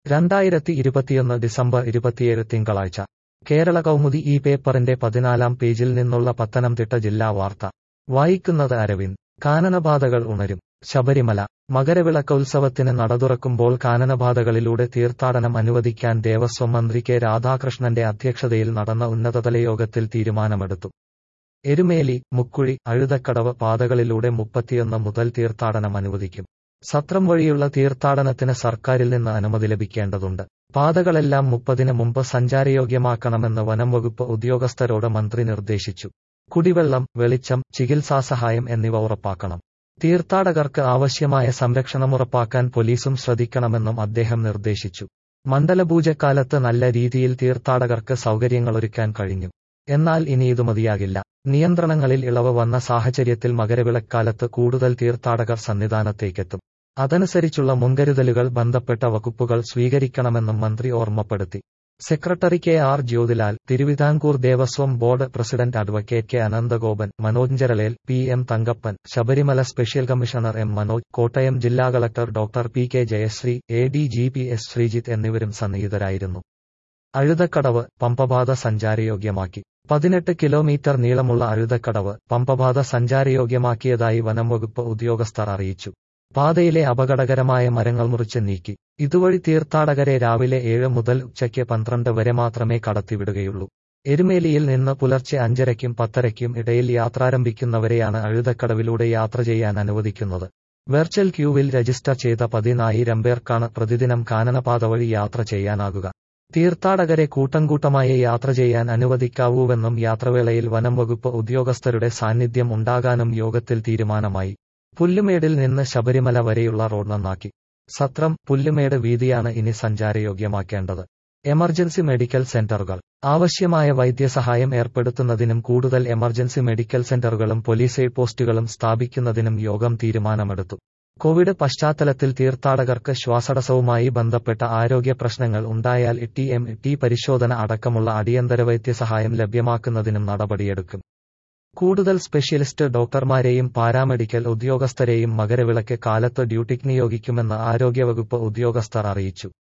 രണ്ടായിരത്തി ഇരുപത്തിയൊന്ന് ഡിസംബർ ഇരുപത്തിയേഴ് തിങ്കളാഴ്ച കേരള കൗമുദി ഈ പേപ്പറിന്റെ പതിനാലാം പേജിൽ നിന്നുള്ള പത്തനംതിട്ട ജില്ലാ വാർത്ത വായിക്കുന്നത് അരവിന്ദ് കാനനപാതകൾ ഉണരും ശബരിമല മകരവിളക്കോത്സവത്തിന് നടതുറക്കുമ്പോൾ കാനനപാതകളിലൂടെ തീർത്ഥാടനം അനുവദിക്കാൻ ദേവസ്വം മന്ത്രി കെ രാധാകൃഷ്ണന്റെ അധ്യക്ഷതയിൽ നടന്ന ഉന്നതതല യോഗത്തിൽ തീരുമാനമെടുത്തു എരുമേലി മുക്കുഴി അഴുതക്കടവ് പാതകളിലൂടെ മുപ്പത്തിയൊന്ന് മുതൽ തീർത്ഥാടനം അനുവദിക്കും സത്രം വഴിയുള്ള തീർത്ഥാടനത്തിന് സർക്കാരിൽ നിന്ന് അനുമതി ലഭിക്കേണ്ടതുണ്ട് പാതകളെല്ലാം മുപ്പതിന് മുമ്പ് സഞ്ചാരയോഗ്യമാക്കണമെന്ന് വനം വകുപ്പ് ഉദ്യോഗസ്ഥരോട് മന്ത്രി നിർദ്ദേശിച്ചു കുടിവെള്ളം വെളിച്ചം ചികിത്സാസഹായം എന്നിവ ഉറപ്പാക്കണം തീർത്ഥാടകർക്ക് ആവശ്യമായ സംരക്ഷണമുറപ്പാക്കാൻ പോലീസും ശ്രദ്ധിക്കണമെന്നും അദ്ദേഹം നിർദ്ദേശിച്ചു മണ്ഡലപൂജക്കാലത്ത് നല്ല രീതിയിൽ തീർത്ഥാടകർക്ക് സൗകര്യങ്ങളൊരുക്കാൻ കഴിഞ്ഞു എന്നാൽ ഇനി ഇത് മതിയാകില്ല നിയന്ത്രണങ്ങളിൽ ഇളവ് വന്ന സാഹചര്യത്തിൽ മകരവിളക്കാലത്ത് കൂടുതൽ തീർത്ഥാടകർ സന്നിധാനത്തേക്കെത്തും അതനുസരിച്ചുള്ള മുൻകരുതലുകൾ ബന്ധപ്പെട്ട വകുപ്പുകൾ സ്വീകരിക്കണമെന്നും മന്ത്രി ഓർമ്മപ്പെടുത്തി secretary K R Jyothilal Thiruvithamkoor Devaswom board president advocate K Ananthagopan Manoj ജരളേൽ P M Thankappan Sabarimala special commissioner M Manoj Kottayam ജില്ലാ collector doctor P K Jayasree A D G P S Sreejith എന്നിവരും സന്നിഹിതരായിരുന്നു അഴുതക്കടവ് പമ്പപാത സഞ്ചാരയോഗ്യമാക്കി പതിനെട്ട് കിലോമീറ്റർ നീളമുള്ള അഴുതക്കടവ് പമ്പപാത സഞ്ചാരയോഗ്യമാക്കിയതായി വനം വകുപ്പ് ഉദ്യോഗസ്ഥർ അറിയിച്ചു പാതയിലെ അപകടകരമായ മരങ്ങൾ മുറിച്ച് നീക്കി ഇതുവഴി തീർത്ഥാടകരെ രാവിലെ ഏഴ് മുതൽ ഉച്ചയ്ക്ക് പന്ത്രണ്ട് വരെ മാത്രമേ കടത്തിവിടുകയുള്ളൂ എരുമേലിയിൽ നിന്ന് പുലർച്ചെ അഞ്ചരയ്ക്കും പത്തരയ്ക്കും ഇടയിൽ യാത്രാരംഭിക്കുന്നവരെയാണ് അഴുതക്കടവിലൂടെ യാത്ര ചെയ്യാൻ അനുവദിക്കുന്നത് വെർച്വൽ ക്യൂവിൽ രജിസ്റ്റർ ചെയ്ത പതിനായിരം പേർക്കാണ് പ്രതിദിനം കാനനപാത വഴി യാത്ര ചെയ്യാനാകുക തീർത്ഥാടകരെ കൂട്ടംകൂട്ടമായി യാത്ര ചെയ്യാൻ അനുവദിക്കാവൂവെന്നും യാത്രവേളയിൽ വനം വകുപ്പ് ഉദ്യോഗസ്ഥരുടെ സാന്നിധ്യം ഉണ്ടാകാനും യോഗത്തിൽ തീരുമാനമായി പുല്ലുമേടിൽ നിന്ന് ശബരിമല വരെയുള്ള റോഡ് നന്നാക്കി സത്രം പുല്ലുമേട് വീതിയാണ് ഇനി സഞ്ചാരയോഗ്യമാക്കേണ്ടത് എമർജൻസി മെഡിക്കൽ സെന്ററുകൾ ആവശ്യമായ വൈദ്യസഹായം ഏർപ്പെടുത്തുന്നതിനും കൂടുതൽ എമർജൻസി മെഡിക്കൽ സെന്ററുകളും പോലീസ് എയ്ഡ് പോസ്റ്റുകളും സ്ഥാപിക്കുന്നതിനും യോഗം തീരുമാനമെടുത്തു കോവിഡ് പശ്ചാത്തലത്തിൽ തീർത്ഥാടകർക്ക് ശ്വാസതടസ്സവുമായി ബന്ധപ്പെട്ട ആരോഗ്യ പ്രശ്നങ്ങൾ ഉണ്ടായാൽ ടി എം ടി പരിശോധന അടക്കമുള്ള അടിയന്തര വൈദ്യസഹായം ലഭ്യമാക്കുന്നതിനും നടപടിയെടുക്കും കൂടുതൽ സ്പെഷ്യലിസ്റ്റ് ഡോക്ടർമാരെയും പാരാമെഡിക്കൽ ഉദ്യോഗസ്ഥരെയും മകരവിളക്ക് കാലത്ത് ഡ്യൂട്ടിക്ക് നിയോഗിക്കുമെന്ന് ആരോഗ്യവകുപ്പ് ഉദ്യോഗസ്ഥർ അറിയിച്ചു